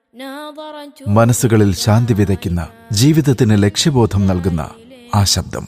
മനസ്സുകളിൽ ശാന്തി വിതയ്ക്കുന്ന ജീവിതത്തിന് ലക്ഷ്യബോധം നൽകുന്ന ആ ശബ്ദം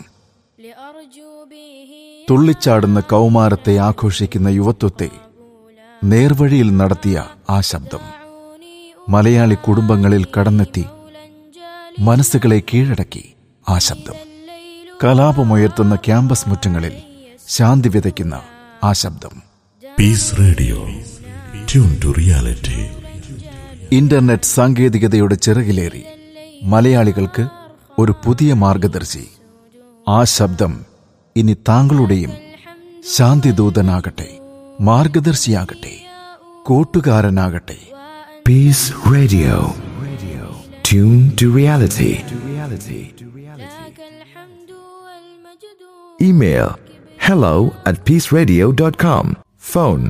തുള്ളിച്ചാടുന്ന കൗമാരത്തെ ആഘോഷിക്കുന്ന യുവത്വത്തെ നേർവഴിയിൽ നടത്തിയ ആ ശബ്ദം മലയാളി കുടുംബങ്ങളിൽ കടന്നെത്തി മനസ്സുകളെ കീഴടക്കി ആ ശബ്ദം കലാപമുയർത്തുന്ന ക്യാമ്പസ് മുറ്റങ്ങളിൽ ശാന്തി വിതയ്ക്കുന്ന ആ ശബ്ദം peace radio tune to reality internet സാങ്കേതികതയുടെ ചിറകിലേറി മലയാളികൾക്ക് ഒരു പുതിയ മാർഗദർശി ആ ശബ്ദം ഇനി താങ്കളുടെയും ശാന്തിദൂതനാകട്ടെ മാർഗദർശിയാകട്ടെ കൂട്ടുകാരനാകട്ടെ Peace Radio. Tune to reality. Email hello at peaceradio.com. Phone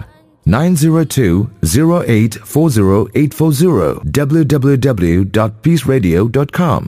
902-0840840 www.peaceradio.com.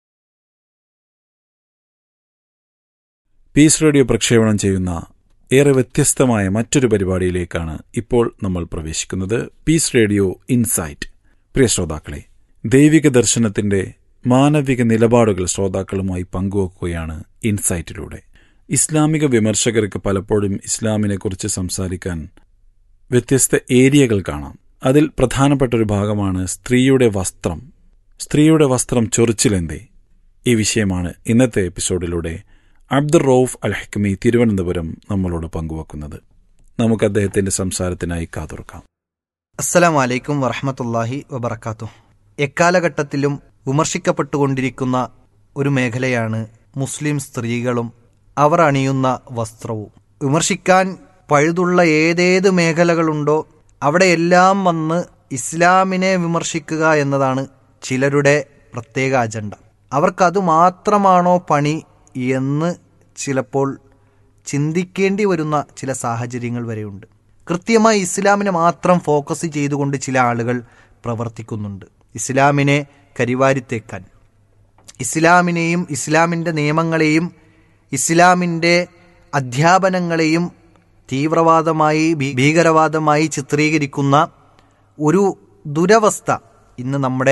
Peace radio പ്രക്ഷേപണം ചെയ്യുന്ന ഏറെ വ്യത്യസ്തമായ മറ്റൊരു പരിപാടിയിലേക്കാണ് ഇപ്പോൾ നമ്മൾ പ്രവേശിക്കുന്നത് പീസ് റേഡിയോ ഇൻസൈറ്റ് പ്രിയ ശ്രോതാക്കളെ ദൈവിക ദർശനത്തിന്റെ മാനവിക നിലപാടുകൾ ശ്രോതാക്കളുമായി പങ്കുവെക്കുകയാണ് ഇൻസൈറ്റിലൂടെ ഇസ്ലാമിക വിമർശകർക്ക് പലപ്പോഴും ഇസ്ലാമിനെക്കുറിച്ച് സംസാരിക്കാൻ വ്യത്യസ്ത ഏരിയകൾ കാണാം അതിൽ പ്രധാനപ്പെട്ട ഒരു ഭാഗമാണ് സ്ത്രീയുടെ വസ്ത്രം സ്ത്രീയുടെ വസ്ത്രം ചൊറിച്ചിലെന്തേ ഈ വിഷയമാണ് ഇന്നത്തെ എപ്പിസോഡിലൂടെ അബ്ദുർ റൌഫ് അൽ ഹക്മി തിരുവനന്തപുരം നമ്മളോട് പങ്കുവെക്കുന്നത് നമുക്ക് അദ്ദേഹത്തിന്റെ സംസാരത്തിനായി കാതുറക്കാം അസ്സലാം വലൈക്കും വറഹമത്തല്ലാഹി വബർക്കാത്തു എക്കാലഘട്ടത്തിലും വിമർശിക്കപ്പെട്ടുകൊണ്ടിരിക്കുന്ന ഒരു മേഖലയാണ് മുസ്ലിം സ്ത്രീകളും അവർ അണിയുന്ന വസ്ത്രവും വിമർശിക്കാൻ പഴുതുള്ള ഏതേത് മേഖലകളുണ്ടോ അവിടെയെല്ലാം വന്ന് ഇസ്ലാമിനെ വിമർശിക്കുക എന്നതാണ് ചിലരുടെ പ്രത്യേക അജണ്ട അവർക്കത് മാത്രമാണോ പണി എന്ന് ചിലപ്പോൾ ചിന്തിക്കേണ്ടി വരുന്ന ചില സാഹചര്യങ്ങൾ വരെയുണ്ട് കൃത്യമായി ഇസ്ലാമിനെ മാത്രം ഫോക്കസ് ചെയ്തുകൊണ്ട് ചില ആളുകൾ പ്രവർത്തിക്കുന്നുണ്ട് ഇസ്ലാമിനെ കരിവാരിത്തേക്കാൻ ഇസ്ലാമിനെയും ഇസ്ലാമിൻ്റെ നിയമങ്ങളെയും ഇസ്ലാമിൻ്റെ അധ്യാപനങ്ങളെയും തീവ്രവാദമായി ഭീ- ഭീകരവാദമായി ചിത്രീകരിക്കുന്ന ഒരു ദുരവസ്ഥ ഇന്ന് നമ്മുടെ